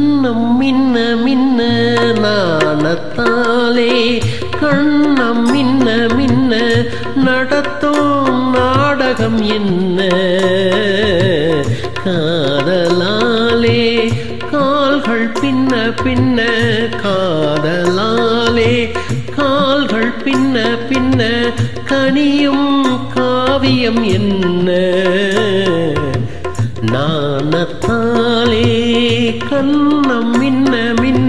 கண்ணம் மின்ன மின்ன நாணத்தாலே கண்ணம் மின்ன மின்ன நடத்தும் நாடகம் என்ன காதலாலே கால்கள் பின்ன பின்ன காதலாலே கால்கள் பின்ன பின்ன கனியும் காவியம் என்ன நாணத்தாலே கண்ணம் மின்ன மின்ன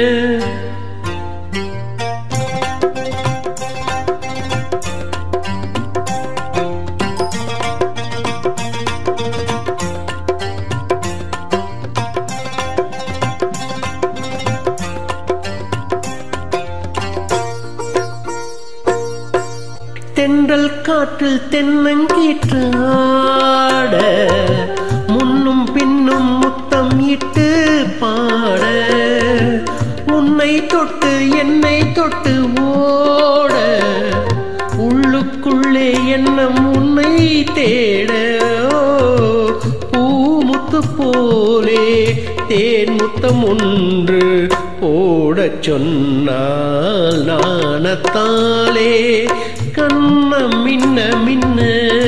தென்றல் காற்றில் தென்னங்கீற்று ஆட முன்னும் பின்னும் முத்தம் இட்டு பாட உன்னை தொட்டு என்னை தொட்டு ஓட உள்ளுக்குள்ளே எண்ணம் உன்னை தேட ஓ, பூமுத்து போலே தேன் முத்தம் ஒன்று போடச் சொன்னால் நாணத்தாலே கண்ண மின்ன மின்ன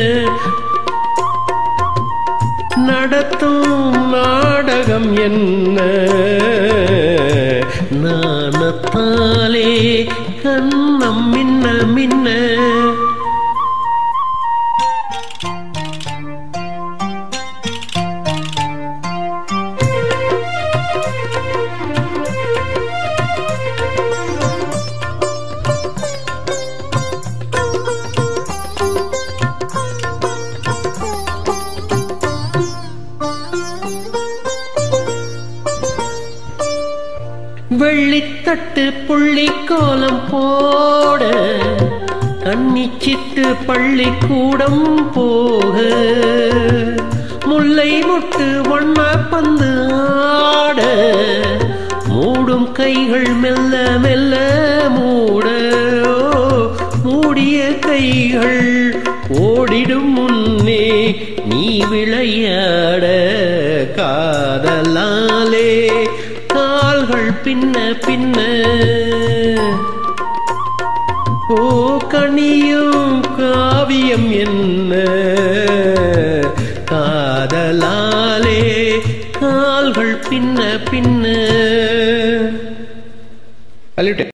நடத்தும் நாடகம் என்ன நாணத்தாலே கண்ணம் மின்ன மின்ன வெள்ளித்தட்டு புள்ளி கோலம் போட கன்னிச்சிட்டு பள்ளிக்கூடம் போக முல்லை முட்டு வண்ண பந்து ஆட மூடும் கைகள் மெல்ல மெல்ல மூட ஓ, மூடிய கைகள் ஓடிடும் முன்னே நீ விளையாட காதலாலே கால்கள் பின்ன பின்ன ஓ கனியும் காவியம் என்ன காதலாலே கால்கள் பின்ன பின்ன